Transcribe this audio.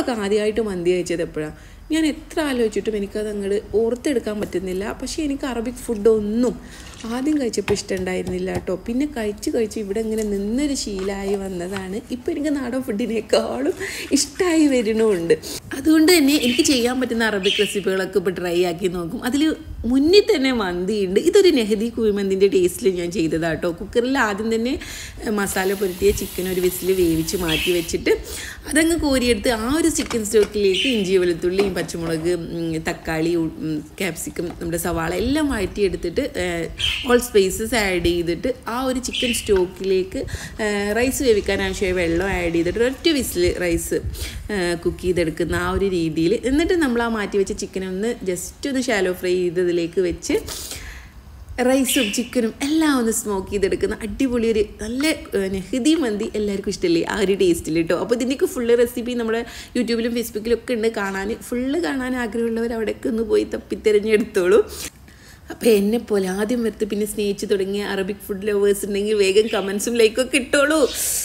നമ്മളൊക്കെ ആദ്യമായിട്ട് മന്തി കഴിച്ചത് എപ്പോഴാണ് ഞാൻ എത്ര ആലോചിച്ചിട്ടും എനിക്കത് അങ്ങോട്ട് ഓർത്തെടുക്കാൻ പറ്റുന്നില്ല പക്ഷേ എനിക്ക് അറബിക് ഫുഡ് ഒന്നും ആദ്യം കഴിച്ചപ്പോൾ ഇഷ്ടമുണ്ടായിരുന്നില്ല കേട്ടോ പിന്നെ കഴിച്ച് കഴിച്ച് ഇവിടെ ഇങ്ങനെ നിന്നൊരു ശീലമായി വന്നതാണ് ഇപ്പോൾ എനിക്ക് നാടൻ ഫുഡിനേക്കാളും ഇഷ്ടമായി വരുന്നുമുണ്ട് അതുകൊണ്ട് തന്നെ എനിക്ക് ചെയ്യാൻ പറ്റുന്ന അറബിക് റെസിപ്പികളൊക്കെ ഇപ്പോൾ ട്രൈ ആക്കി നോക്കും അതിൽ മുന്നിൽ തന്നെ മന്തിയുണ്ട് ഇതൊരു നെഹദി കുഴിമന്തിൻ്റെ ടേസ്റ്റിൽ ഞാൻ ചെയ്തതാണ് കേട്ടോ കുക്കറിൽ ആദ്യം തന്നെ ഏഹ്, മസാല പുരട്ടിയ ചിക്കൻ ഒരു വിസിൽ വേവിച്ച് മാറ്റി വെച്ചിട്ട് അതങ്ങ് കോരിയെടുത്ത് ആ ഒരു ചിക്കൻ സ്റ്റോക്കിലേക്ക് ഇഞ്ചി വെളുത്തുള്ളി പച്ചമുളക് ഉം, തക്കാളി ഉം, ക്യാപ്സിക്കം നമ്മുടെ സവാള എല്ലാം വഴറ്റിയെടുത്തിട്ട് ഓൾ സ്പൈസസ് ആഡ് ചെയ്തിട്ട് ആ ഒരു ചിക്കൻ സ്റ്റോക്കിലേക്ക് റൈസ് വേവിക്കാൻ ആവശ്യമായ വെള്ളം ആഡ് ചെയ്തിട്ട് ഒറ്റ വിസിൽ റൈസ് കുക്ക് ചെയ്തെടുക്കുന്ന ആ ഒരു രീതിയിൽ എന്നിട്ട് നമ്മൾ ആ മാറ്റി വെച്ച ചിക്കൻ ഒന്ന് ജസ്റ്റ് ഒന്ന് ഷാലോ ഫ്രൈ ചെയ്തതിലേക്ക് വെച്ച് റൈസും ചിക്കനും എല്ലാം ഒന്ന് സ്മോക്ക് ചെയ്തെടുക്കുന്ന അടിപൊളി ഒരു നല്ല ഏഹ്, നെഹ്ദി മന്തി എല്ലാവർക്കും ഇഷ്ടമല്ലേ ആ ഒരു ടേസ്റ്റിൽ കേട്ടോ അപ്പോൾ ഇതിൻ്റെയൊക്കെ ഫുള്ള് റെസിപ്പി നമ്മുടെ യൂട്യൂബിലും ഫേസ്ബുക്കിലും ഒക്കെ ഉണ്ട് കാണാൻ ഫുള്ള് കാണാൻ ആഗ്രഹമുള്ളവർ അവിടേക്ക് ഒന്ന് പോയി തപ്പിത്തിരഞ്ഞെടുത്തോളൂ അപ്പോൾ എന്നെ പോലെ ആദ്യം വരത്ത് പിന്നെ സ്നേഹിച്ച് തുടങ്ങിയ അറബിക് ഫുഡ് ലവേഴ്സ് ഉണ്ടെങ്കിൽ വേഗം കമൻസും ലൈക്കൊക്കെ ഇട്ടോളൂ